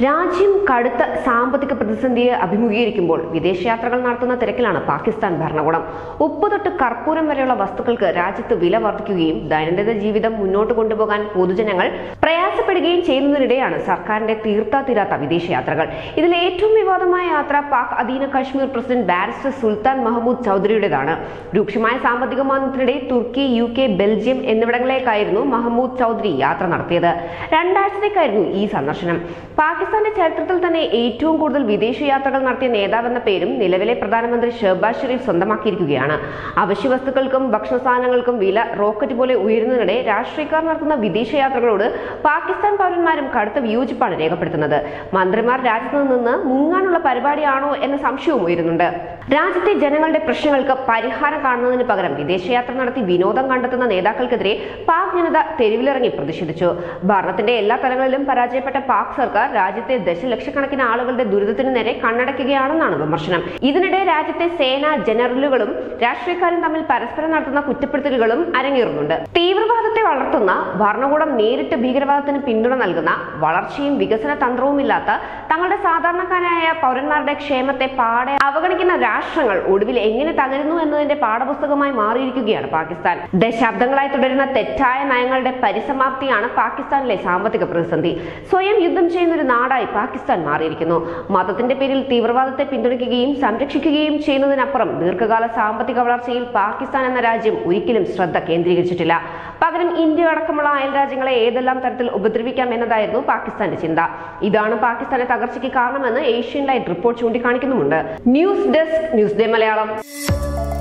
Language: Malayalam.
രാജ്യം കടുത്ത സാമ്പത്തിക പ്രതിസന്ധിയെ അഭിമുഖീകരിക്കുമ്പോൾ വിദേശയാത്രകൾ നടത്തുന്ന തിരക്കിലാണ് പാകിസ്ഥാൻ ഭരണകൂടം ഉപ്പ് തൊട്ട് കർപ്പൂരം വരെയുള്ള വസ്തുക്കൾക്ക് രാജ്യത്ത് വില വർദ്ധിക്കുകയും ദൈനംദിന ജീവിതം മുന്നോട്ട് കൊണ്ടുപോകാൻ പൊതുജനങ്ങൾ പ്രയാസപ്പെടുകയും ചെയ്യുന്നതിനിടെയാണ് സർക്കാരിന്റെ തീർത്താ തീരാത്ത വിദേശയാത്രകൾ ഇതിൽ ഏറ്റവും വിവാദമായ യാത്ര പാക് അധീന കാശ്മീർ പ്രസിഡന്റ് ബാരിസ്റ്റർ സുൽത്താൻ മഹമ്മൂദ് ചൗധരിയുടേതാണ് രൂക്ഷമായ സാമ്പത്തിക മാന്ദ്യത്തിനിടെ തുർക്കി യു കെ ബെൽജിയം എന്നിവിടങ്ങളിലേക്കായിരുന്നു മഹമ്മൂദ് ചൗധരി യാത്ര നടത്തിയത് രണ്ടാഴ്ചത്തേക്കായിരുന്നു ഈ സന്ദർശനം പാകിസ്ഥാന്റെ ചരിത്രത്തിൽ തന്നെ ഏറ്റവും കൂടുതൽ വിദേശയാത്രകൾ നടത്തിയ നേതാവെന്ന പേരും നിലവിലെ പ്രധാനമന്ത്രി ഷെഹബാസ് ഷെരീഫ് സ്വന്തമാക്കിയിരിക്കുകയാണ് അവശ്യവസ്തുക്കൾക്കും ഭക്ഷണ സാധനങ്ങൾക്കും വില റോക്കറ്റ് പോലെ ഉയരുന്നതിനിടെ രാഷ്ട്രീയക്കാർ നടത്തുന്ന വിദേശയാത്രകളോട് പാകിസ്ഥാൻ പൗരന്മാരും കടുത്ത വിയോജിപ്പാണ് രേഖപ്പെടുത്തുന്നത് മന്ത്രിമാർ രാജ്യത്ത് നിന്ന് മുങ്ങാനുള്ള പരിപാടിയാണോ എന്ന സംശയവും ഉയരുന്നുണ്ട് രാജ്യത്തെ ജനങ്ങളുടെ പ്രശ്നങ്ങൾക്ക് പരിഹാരം കാണുന്നതിന് പകരം വിദേശയാത്ര നടത്തി വിനോദം കണ്ടെത്തുന്ന നേതാക്കൾക്കെതിരെ പാക് ജനത തെരുവിലിറങ്ങി പ്രതിഷേധിച്ചു ഭരണത്തിന്റെ എല്ലാ തലങ്ങളിലും പരാജയപ്പെട്ട പാക് സർക്കാർ രാജ്യത്തെ ദശലക്ഷക്കണക്കിന് ആളുകളുടെ ദുരിതത്തിന് നേരെ കണ്ണടയ്ക്കുകയാണെന്നാണ് വിമർശനം ഇതിനിടെ രാജ്യത്തെ സേനാ ജനറലുകളും രാഷ്ട്രീയക്കാരും തമ്മിൽ പരസ്പരം നടത്തുന്ന കുറ്റപ്പെടുത്തലുകളും അരങ്ങേറുന്നുണ്ട് തീവ്രവാദത്തെ വളർത്തുന്ന ഭരണകൂടം നേരിട്ട് ഭീകരവാദത്തിന് പിന്തുണ നൽകുന്ന വളർച്ചയും വികസന തന്ത്രവുമില്ലാത്ത തങ്ങളുടെ സാധാരണക്കാരായ പൗരന്മാരുടെ ക്ഷേമത്തെ പാടെ അവഗണിക്കുന്ന രാഷ്ട്രങ്ങൾ ഒടുവിൽ എങ്ങനെ തകരുന്നു എന്നതിന്റെ പാഠപുസ്തകമായി മാറിയിരിക്കുകയാണ് പാകിസ്ഥാൻ ദശാബ്ദങ്ങളായി തുടരുന്ന തെറ്റായ നയങ്ങളുടെ പരിസമാപ്തിയാണ് പാകിസ്ഥാനിലെ സാമ്പത്തിക പ്രതിസന്ധി സ്വയം യുദ്ധം ചെയ്യുന്ന ഒരു നാടായി പാകിസ്ഥാൻ മാറിയിരിക്കുന്നു മതത്തിന്റെ പേരിൽ തീവ്രവാദത്തെ പിന്തുണയ്ക്കുകയും സംരക്ഷിക്കുകയും ചെയ്യുന്നതിനപ്പുറം ദീർഘകാല സാമ്പത്തിക വളർച്ചയിൽ പാകിസ്ഥാൻ എന്ന രാജ്യം ഒരിക്കലും ശ്രദ്ധ കേന്ദ്രീകരിച്ചിട്ടില്ല പകരം ഇന്ത്യ അടക്കമുള്ള അയൽ രാജ്യങ്ങളെ ഏതെല്ലാം തരത്തിൽ ഉപദ്രവിക്കാം എന്നതായിരുന്നു പാകിസ്ഥാന്റെ ചിന്ത ഇതാണ് പാകിസ്ഥാന്റെ തകർച്ചയ്ക്ക് കാരണമെന്ന് ഏഷ്യൻ ലൈറ്റ് റിപ്പോർട്ട് ചൂണ്ടിക്കാണിക്കുന്നുമുണ്ട് news desk news day Malayalam